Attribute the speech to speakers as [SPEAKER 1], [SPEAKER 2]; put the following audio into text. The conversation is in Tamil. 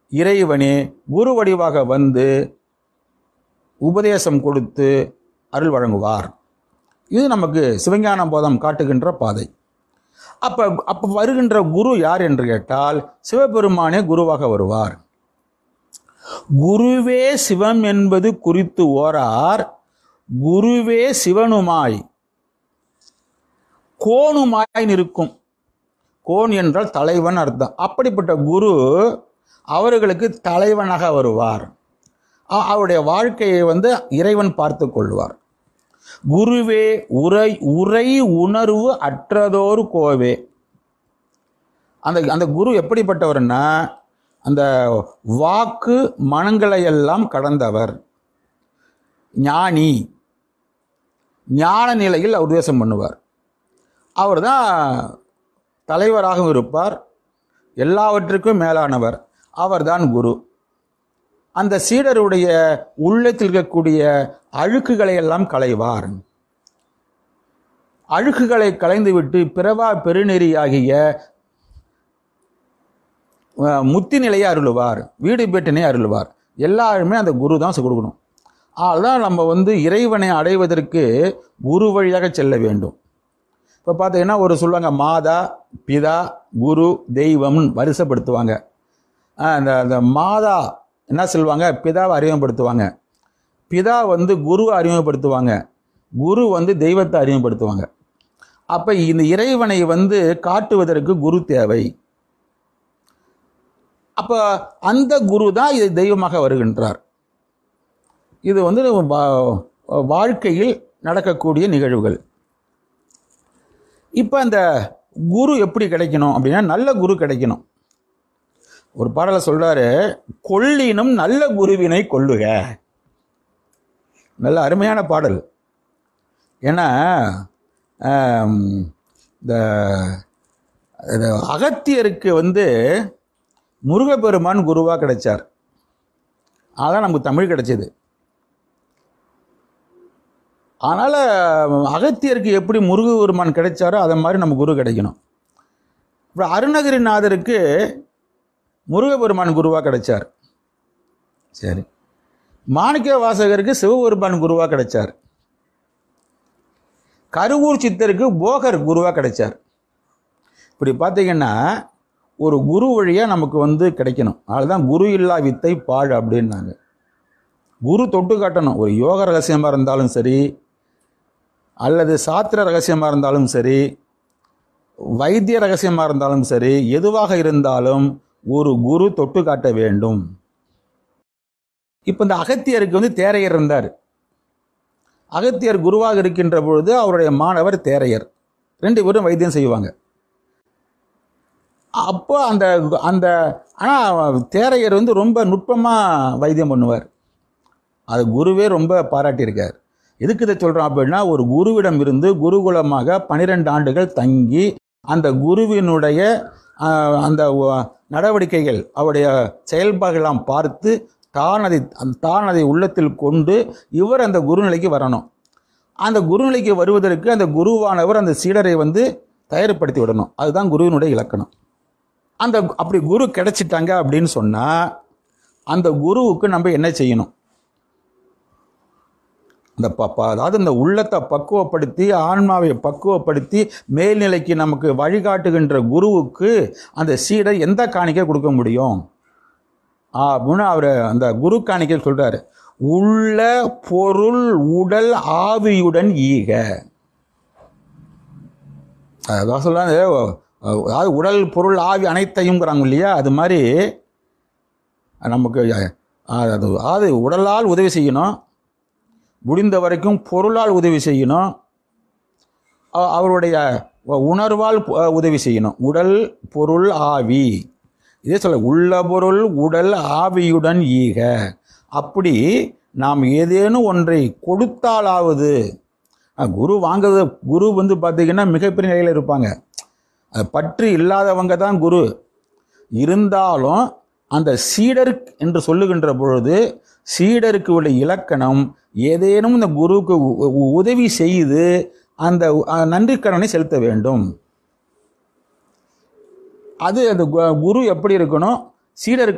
[SPEAKER 1] இறைவனே குரு வடிவாக வந்து உபதேசம் கொடுத்து அருள் வழங்குவார் இது நமக்கு சிவஞான போதம் காட்டுகின்ற பாதை அப்ப அப்ப வருகின்ற குரு யார் என்று கேட்டால் சிவபெருமானே குருவாக வருவார் குருவே சிவம் என்பது குறித்து ஓரார் குருவே சிவனுமாய் கோணுமாய் நிற்கும் கோன் என்றால் தலைவன் அர்த்தம் அப்படிப்பட்ட குரு அவர்களுக்கு தலைவனாக வருவார் அ- அவருடைய வாழ்க்கையை வந்து இறைவன் பார்த்து கொள்வார் குருவே உரை உரை உணர்வு அற்றதோர் கோவே அந்த அந்த குரு எப்படிப்பட்டவர்னா அந்த வாக்கு மனங்களை எல்லாம் கடந்தவர் ஞானி ஞான நிலையில் அவர் உபதேசம் பண்ணுவார் அவர் தான் தலைவராகவும் இருப்பார் எல்லாவற்றுக்கும் மேலானவர் அவர்தான் குரு அந்த சீடருடைய உள்ளத்தில் இருக்கக்கூடிய அழுக்குகளை எல்லாம் களைவார் அழுக்குகளை களைந்துவிட்டு பிறவா பெருநெறியாகிய அஹ், முத்தி நிலையை அருளுவார் வீடு பேட்டினை அருளுவார் எல்லாருமே அந்த குரு தான் கொடுக்கணும் அதுதான் நம்ம வந்து இறைவனை அடைவதற்கு குரு வழியாக செல்ல வேண்டும் இப்போ பார்த்தீங்கன்னா ஒரு சொல்லுவாங்க மாதா பிதா குரு தெய்வம்னு வரிசைப்படுத்துவாங்க ஆஹ் அந்த அந்த மாதா என்ன சொல்லுவாங்க பிதாவை அறிமுகப்படுத்துவாங்க பிதா வந்து குருவை அறிமுகப்படுத்துவாங்க குரு வந்து தெய்வத்தை அறிமுகப்படுத்துவாங்க அப்போ இந்த இறைவனை வந்து காட்டுவதற்கு குரு தேவை அப்போ அந்த குரு தான் இது தெய்வமாக வருகின்றார் இது வந்து வா- வாழ்க்கையில் நடக்கக்கூடிய நிகழ்வுகள் இப்போ அந்த குரு எப்படி கிடைக்கணும் அப்படின்னா நல்ல குரு கிடைக்கணும் ஒரு பாடலை சொல்றாரு கொள்ளினும் நல்ல குருவினை கொள்ளுக நல்ல அருமையான பாடல் ஏன்னா ஆம், இந்த இந்த அகத்தியருக்கு வந்து முருகப்பெருமான் குருவாக கிடைச்சார் அதான் நமக்கு தமிழ் கிடைச்சது அதனால் அகத்தியருக்கு எப்படி முருகப்பெருமான் கிடைச்சாரோ அதை மாதிரி நம்ம குரு கிடைக்கணும் அப்புறம் அருணகிரிநாதருக்கு முருகப்பெருமான் குருவாக கிடைச்சார் சரி மாணிக்க வாசகருக்கு சிவபெருமான் குருவாக கிடைச்சார் கருவூர் சித்தருக்கு போகர் குருவாக கிடைச்சார் இப்படி பார்த்தீங்கன்னா ஒரு குரு வழியாக நமக்கு வந்து கிடைக்கணும் அதுதான் குரு இல்லா வித்தை பாழ் அப்படின்னாங்க குரு தொட்டு காட்டணும் ஒரு யோக ரகசியமாக இருந்தாலும் சரி அல்லது சாத்திர ரகசியமாக இருந்தாலும் சரி வைத்திய ரகசியமாக இருந்தாலும் சரி எதுவாக இருந்தாலும் ஒரு குரு தொட்டு காட்ட வேண்டும் இப்போ இந்த அகத்தியருக்கு வந்து தேரையர் இருந்தார் அகத்தியர் குருவாக இருக்கின்ற பொழுது அவருடைய மாணவர் தேரையர் ரெண்டு பேரும் வைத்தியம் செய்வாங்க அப்போ அந்த அந்த ஆனால் தேரையர் வந்து ரொம்ப நுட்பமாக வைத்தியம் பண்ணுவார் அது குருவே ரொம்ப பாராட்டியிருக்கார் எதுக்கு இதை சொல்கிறோம் அப்படின்னா ஒரு குருவிடம் இருந்து குருகுலமாக பன்னிரெண்டு ஆண்டுகள் தங்கி அந்த குருவினுடைய ஆஹ், அந்த வ- நடவடிக்கைகள் அவருடைய செயல்பாடுகளாம் பார்த்து தான் அதை அந்த- தான் அதை உள்ளத்தில் கொண்டு இவர் அந்த குருநிலைக்கு வரணும் அந்த குருநிலைக்கு வருவதற்கு அந்த குருவானவர் அந்த சீடரை வந்து தயார்படுத்தி விடணும் அதுதான் குருவினுடைய இலக்கணம் அந்த அப்படி குரு கிடைச்சிட்டாங்க அப்படின்னு சொன்னால் அந்த குருவுக்கு நம்ம என்ன செய்யணும் இந்த ப ப- அதாவது இந்த உள்ளத்தை பக்குவப்படுத்தி ஆன்மாவை பக்குவப்படுத்தி மேல்நிலைக்கு நமக்கு வழிகாட்டுகின்ற குருவுக்கு அந்த சீடர் எந்த காணிக்கை கொடுக்க முடியும் ஆ, அப்படின்னு அவர் அந்த குரு காணிக்கை சொல்றாரு உள்ள பொருள் உடல் ஆவியுடன் ஈக அதான் சொல்றாங்க அதாவது உடல் பொருள் ஆவி அனைத்தையும்ங்கிறாங்க இல்லையா அது மாதிரி நமக்கு அஹ், அது அதாவது உடலால் உதவி செய்யணும் முடிந்த வரைக்கும் பொருளால் உதவி செய்யணும் அ- அவருடைய உணர்வால் அஹ், உதவி செய்யணும் உடல் பொருள் ஆவி இதே சொல்ல உள்ள பொருள் உடல் ஆவியுடன் ஈக அப்படி நாம் ஏதேனும் ஒன்றை கொடுத்தாலாவது அஹ், குரு வாங்குறது குரு வந்து பார்த்தீங்கன்னா மிகப்பெரிய நிலையில் இருப்பாங்க அது பற்று இல்லாதவங்க தான் குரு இருந்தாலும் அந்த சீடர் என்று சொல்லுகின்ற பொழுது சீடருக்கு உள்ள இலக்கணம் ஏதேனும் இந்த குருவுக்கு உ- உ- உதவி செய்து அந்த அஹ், நன்றிக்கடனை செலுத்த வேண்டும் அது அந்த கு- குரு எப்படி இருக்கணும் சீடருக்கு